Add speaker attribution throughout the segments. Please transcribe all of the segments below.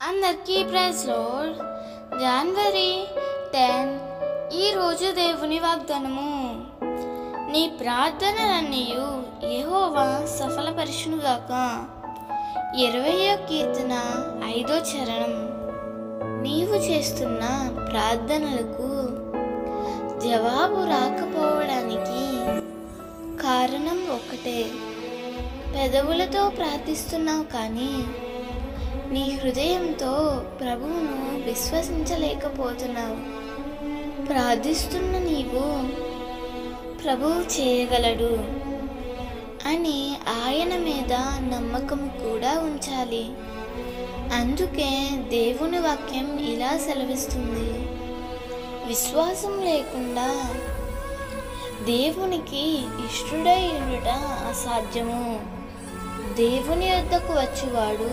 Speaker 1: అందరికీ praise load జనవరి ten ఈరోజు దేవుని వాగ్దానము నీ ప్రార్థనలన్నీయు యెహోవా సఫలపరచునుగాక ఇరవయో కీర్తన ఐదో చరణం నీవు చేస్తున్న ప్రార్థనలకు జవాబు రాకపోవడానికి కారణం ఒకటే పెదవులతో ప్రార్థిస్తున్నావు కానీ నీ హృదయంతో ప్రభువును విశ్వసించలేకపోతున్నావు ప్రార్థిస్తున్న నీవు ప్రభువు చేయగలడు అని ఆయన మీద నమ్మకం కూడా ఉంచాలి అందుకే దేవుని వాక్యం ఇలా సెలవిస్తుంది విశ్వాసం లేకుండా దేవునికి ఇష్టడై ఉండుట అసాధ్యము దేవుని యొద్దకు వచ్చువాడు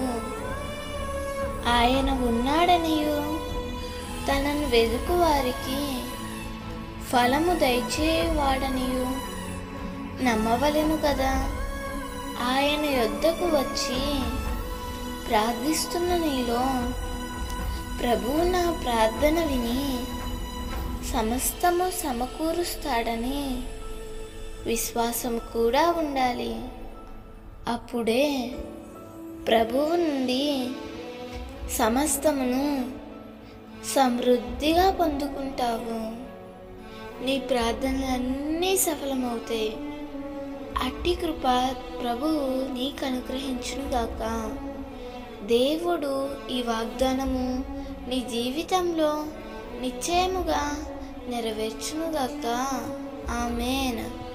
Speaker 1: ఆయన ఉన్నాడనియు తనను వెదుకు వారికి ఫలము దయచేవాడనియు నమ్మవలెను కదా ఆయన యొద్దకు వచ్చి ప్రార్థిస్తున్న నీలో ప్రభువు నా ప్రార్థన విని సమస్తము సమకూరుస్తాడని విశ్వాసం కూడా ఉండాలి అప్పుడే ప్రభువు నుండి సమస్తమును సమృద్ధిగా పొందుకుంటావు నీ ప్రార్థనలన్నీ సఫలమవుతాయి అట్టి కృప ప్రభువు నీకు అనుగ్రహించునుగాక దేవుడు ఈ వాగ్దానము నీ జీవితంలో నిశ్చయముగా నెరవేర్చునుగాక ఆమెన్